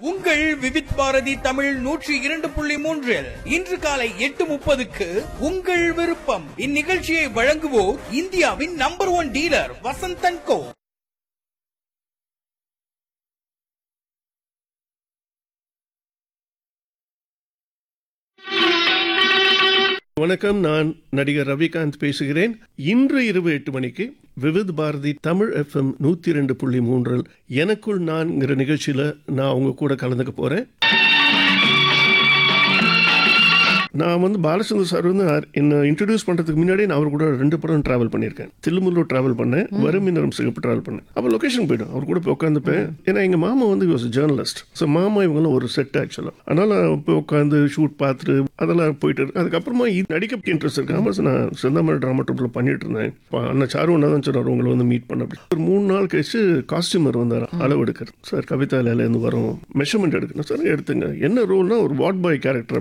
உங்கள் விவித் பாரதி தமிழ் நூற்றி இரண்டு புள்ளி மூன்றில் இன்று காலை எட்டு முப்பதுக்கு உங்கள் விருப்பம் இந்நிகழ்ச்சியை வழங்குவோர் இந்தியாவின் number one dealer Vasanthan co வணக்கம் நான் நடிகர் ரவிகாந்த் பேசுகிறேன் இன்று இரவு எட்டு மணிக்கு விவித் பாரதி தமிழ் எஃப்எம் நூற்றி ரெண்டு புள்ளி மூன்றில் எனக்குள் நான்ங்கிற நிகழ்ச்சியில் நான் உங்க கூட கலந்துக்க போகிறேன் நான் வந்து பாலச்சந்தர் சார் வந்து அர்- என்னை இன்ட்ரடியூஸ் பண்ணுறதுக்கு முன்னாடி நான் அவர் கூட ரெண்டு படம் ட்ராவல் பண்ணியிருக்கேன் தில்லுமுல்லூர் ட்ராவல் பண்ணேன் வறுமினரும் சிகப்பு ட்ராவல் பண்ணேன் அப்போ லொக்கேஷன் போயிடும் அவர் கூட போய் உட்காந்துப்பேன் ஏன்னா எங்கள் மாமா வந்து வாஸ் ஜேர்னலிஸ்ட் ஸோ மாமா இவங்கெல்லாம் ஒரு செட் ஆக்சுவலாக அதனால் போய் உட்காந்து ஷூட் பார்த்துட்டு அதெல்லாம் போயிட்டு இருக்கு அதுக்கப்புறமா இது நடிக்க இன்ட்ரெஸ்ட் இருக்கு ஆமாம் சார் நான் செந்தாமரை ட்ராமா ட்ரூப்பில் பண்ணிட்டு இருந்தேன் இப்போ அண்ணன் சாரு ஒன்றா தான் சொன்னார் உங்களை வந்து மீட் பண்ண அப்படி ஒரு மூணு நாள் கழிச்சு காஸ்டியூமர் வந்தார் அளவு எடுக்கிறது சார் கவிதா இருந்து வரும் மெஷர்மெண்ட் எடுக்கணும் சார் எடுத்துங்க என்ன ரோல்னா ஒரு வாட் பாய் கேரக்டர்